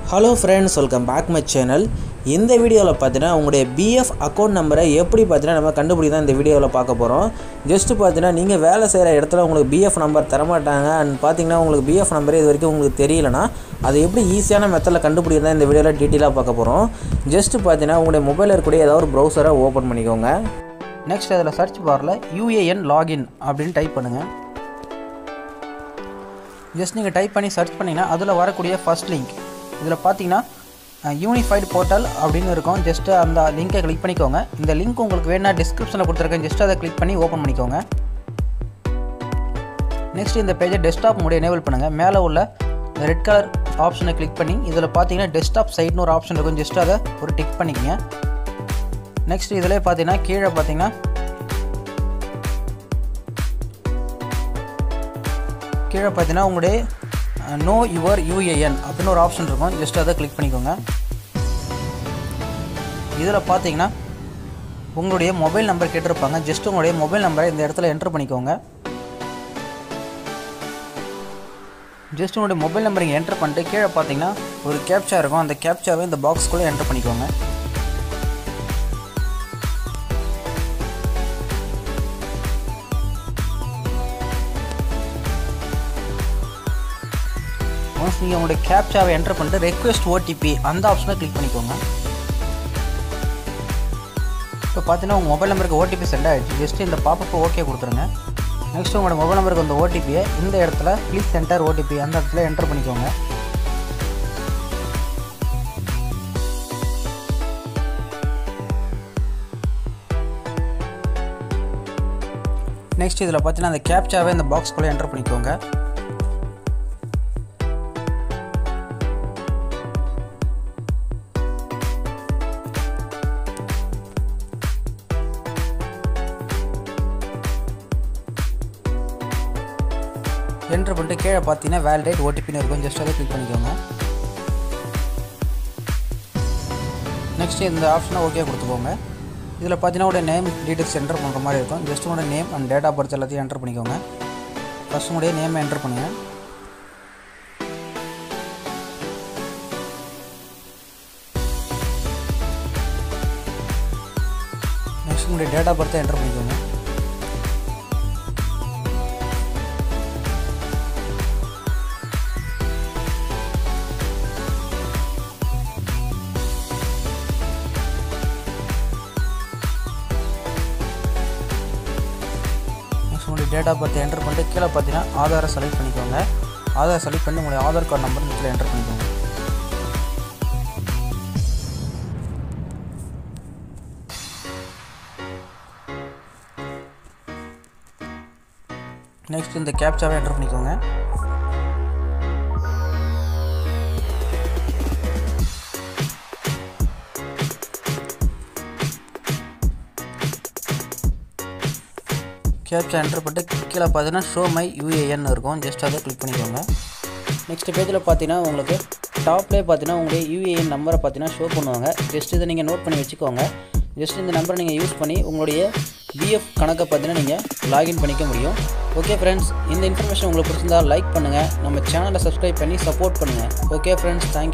hello friends welcome back my channel இந்த வீடியோவில் பார்த்தீங்கன்னா உங்களுடைய பிஎஃப் அக்கௌண்ட் நம்பரை எப்படி பார்த்தீங்கன்னா நம்ம கண்டுபிடி தான் இந்த வீடியோவில் பார்க்க போகிறோம் ஜஸ்ட்டு பார்த்தீங்கன்னா நீங்கள் வேலை செய்கிற இடத்துல உங்களுக்கு பிஎஃப் நம்பர் தரமாட்டாங்க அண்ட் பார்த்தீங்கன்னா உங்களுக்கு பிஎஃப் நம்பரே இது வரைக்கும் உங்களுக்கு தெரியலனா அதை எப்படி ஈஸியான மெத்தடில் கண்டுபிடி தான் இந்த வீடியோவில் டீட்டெயிலாக பார்க்க போகிறோம் ஜஸ்ட்டு பார்த்தீங்கன்னா உங்களுடைய மொபைலில் இருக்கக்கூடிய ஏதாவது ஒரு ப்ரௌசரை ஓப்பன் பண்ணிக்கோங்க நெக்ஸ்ட் அதில் சர்ச் பாரில் யூஏஎன் லாகின் அப்படின்னு டைப் பண்ணுங்கள் ஜஸ்ட் நீங்கள் டைப் பண்ணி சர்ச் பண்ணிங்கன்னா அதில் வரக்கூடிய ஃபர்ஸ்ட் லிங்க் இதில் பார்த்தீங்கன்னா யூனிஃபைடு போர்ட்டல் அப்படின்னு இருக்கும் ஜஸ்ட் அந்த லிங்கை கிளிக் பண்ணிக்கோங்க இந்த லிங்க் உங்களுக்கு வேணா டிஸ்கிரிப்ஷனில் கொடுத்துருக்கேன் ஜஸ்ட் அதை கிளிக் பண்ணி ஓப்பன் பண்ணிக்கோங்க நெக்ஸ்ட் இந்த பேஜை டெஸ்க்டாப் மோடி எனேபிள் பண்ணுங்கள் மேலே உள்ள ரெட் கலர் ஆப்ஷனை கிளிக் பண்ணி இதில் பார்த்தீங்கன்னா டெஸ்க்டாப் சைட்னு ஒரு ஆப்ஷன் இருக்கும் ஜஸ்ட் அதை ஒரு டிக் பண்ணிக்கங்க நெக்ஸ்ட் இதில் பார்த்தீங்கன்னா கீழே பார்த்தீங்கன்னா கீழே பார்த்தீங்கன்னா உங்களுடைய நோ யுவர் யூஏஎன் அப்படின்னு ஒரு ஆப்ஷன் இருக்கும் ஜஸ்ட் அதை கிளிக் பண்ணிக்கோங்க இதில் பார்த்தீங்கன்னா உங்களுடைய மொபைல் நம்பர் கேட்டிருப்பாங்க ஜஸ்ட் உங்களுடைய மொபைல் நம்பரை இந்த இடத்துல என்ட்ரு பண்ணிக்கோங்க ஜஸ்ட் உங்களுடைய மொபைல் நம்பர் இங்கே என்ட்ரு பண்ணிட்டு கீழே பார்த்தீங்கன்னா ஒரு கேப்சா இருக்கும் அந்த கேப்சாவை இந்த பாக்ஸ்குள்ளே என்ட்ரு பண்ணிக்கோங்க ஒன்ஸ் நீங்கள் உங்களுடைய கேப்சாவை என்டர் பண்ணிட்டு ரெக்வெஸ்ட் ஓடிபி அந்த ஆப்ஷனை கிளிக் பண்ணிக்கோங்க இப்போ பார்த்தீங்கன்னா உங்கள் மொபைல் நம்பருக்கு ஓடிபி சென்ட் ஆகிடுச்சு ஜஸ்ட் இந்த பாப்பப்போ ஓகே கொடுத்துருங்க நெக்ஸ்ட் உங்களோட மொபைல் நம்பருக்கு அந்த ஓடிபியை இந்த இடத்துல ப்ளீஸ் சென்டர் ஓடிபி அந்த இடத்துல என்டர் பண்ணிக்கோங்க நெக்ஸ்ட் இதில் பார்த்தீங்கன்னா அந்த கேப்சாவை இந்த பாக்ஸ்குள்ளே என்டர் பண்ணிக்கோங்க என்ட்ரு பண்ணிட்டு கீழே பார்த்தீங்கன்னா வேலிடேட் ஓடிபின்னு இருக்கும் ஜஸ்ட் அதை கிளிக் பண்ணிக்கோங்க நெக்ஸ்ட் இந்த ஆப்ஷனை ஓகே கொடுத்துக்கோங்க இதில் பார்த்தீங்கன்னா உடைய நேம் டீட்டெயில்ஸ் என்டர் பண்ணுற மாதிரி இருக்கும் ஜஸ்ட் உங்களுடைய name and date of birth எல்லாத்தையும் என்டர் பண்ணிக்கோங்க ஃபஸ்ட் உங்களுடைய நேமை என்டர் பண்ணுங்கள் நெக்ஸ்ட் உங்களுடைய டேட் ஆஃப் பர்த்தை என்டர் பண்ணிக்கோங்க நெக்ஸ்ட் உங்களுடைய டேட் ஆஃப் பர்த் என்டர் பண்ணிட்டு கீழே பார்த்தீங்கன்னா ஆதாரை செலக்ட் பண்ணிக்கோங்க ஆதார் செலக்ட் பண்ணி உங்களுடைய ஆதார் கார்டு நம்பர் இதில் என்டர் பண்ணிக்கோங்க நெக்ஸ்ட் இந்த கேப்சாவை என்டர் பண்ணிக்கோங்க கேப்சா என்டர் பண்ணிட்டு கீழே பார்த்தீங்கன்னா ஷோ மை யூஏஎன் இருக்கும் ஜஸ்ட் அதை கிளிக் பண்ணிக்கோங்க நெக்ஸ்ட் பேஜில் பார்த்தீங்கன்னா உங்களுக்கு டாப்லேயே பார்த்தீங்கன்னா உங்களுடைய யூஏஎன் நம்பரை பார்த்தீங்கன்னா ஷோ பண்ணுவாங்க ஜஸ்ட் இதை நீங்கள் நோட் பண்ணி வச்சுக்கோங்க ஜஸ்ட் இந்த நம்பரை நீங்கள் யூஸ் பண்ணி உங்களுடைய பிஎஃப் கணக்கை பார்த்தீங்கன்னா நீங்கள் லாகின் பண்ணிக்க முடியும் ஓகே ஃப்ரெண்ட்ஸ் இந்த இன்ஃபர்மேஷன் உங்களுக்கு பிடிச்சிருந்தா லைக் பண்ணுங்கள் நம்ம சேனலை சப்ஸ்கிரைப் பண்ணி சப்போர்ட் பண்ணுங்கள் ஓகே ஃப்ரெண்ட்ஸ் தேங்க்யூ